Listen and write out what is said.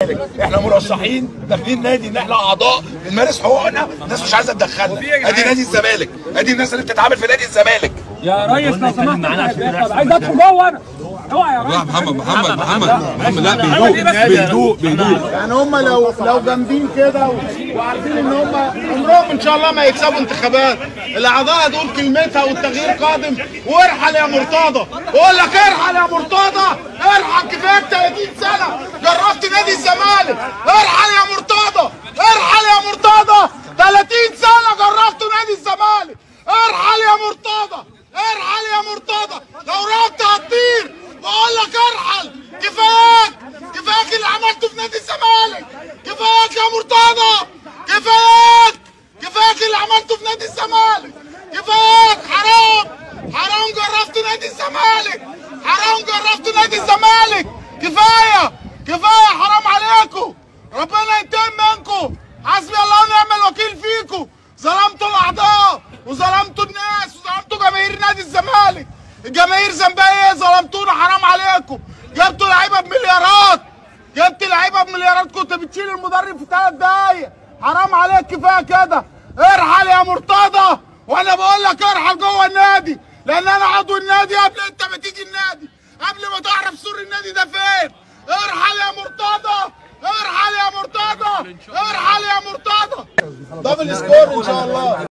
الزمالك احنا مرشحين داخلين نادي ان احنا اعضاء بنمارس حقوقنا الناس مش عايزه تدخلنا ادي نادي الزمالك ادي الناس اللي بتتعامل في نادي الزمالك يا ريس لو سمحت طب عايز ادخل جوه انا اوعى يا ريس لا محمد محمد محمد محمد لا بهدوء بهدوء بهدوء يعني هم لو لو جامدين كده و- وعارفين ان هم عمرهم ان شاء الله ما يكسبوا انتخابات الاعضاء هتقول كلمتها والتغيير قادم وارحل يا مرتضى بقول لك ارحل يا مرتضى ارحل كفايه 30 سنه جربت نادي الزمالك ارحل يا مرتضى ارحل يا مرتضى 30 سنه جربت نادي الزمالك ارحل يا مرتضى ارحل يا مرتضى لو رحت هتطير بقول لك ارحل كفاياك كفاياك اللي عملته في نادي الزمالك كفاياك يا مرتضى كفاياك كفاياك اللي عملته في نادي الزمالك كفاياك حرام حرام جربت نادي الزمالك حرام جربت نادي الزمالك كفايه كفايه حرام عليكم ربنا ينتقم منكم حسبي الله ونعم الوكيل فيكم ظلمتوا الاعضاء وظلمتوا الناس وظلمتوا جماهير نادي الزمالك الجماهير ذنبها ايه ظلمتونا حرام عليكم جبتوا لعيبه بمليارات جبت لعيبه بمليارات كنت بتشيل المدرب في ثلاث دقايق حرام عليك كفايه كده ارحل يا مرتضى وانا بقول لك ارحل جوه النادي لان انا عضو النادي قبل انت ما تيجي النادي قبل ما تعرف سور النادي ده فين ارحل يا مرتضى ارحل يا مرتضى ارحل يا مرتضى دبل سكور ان شاء الله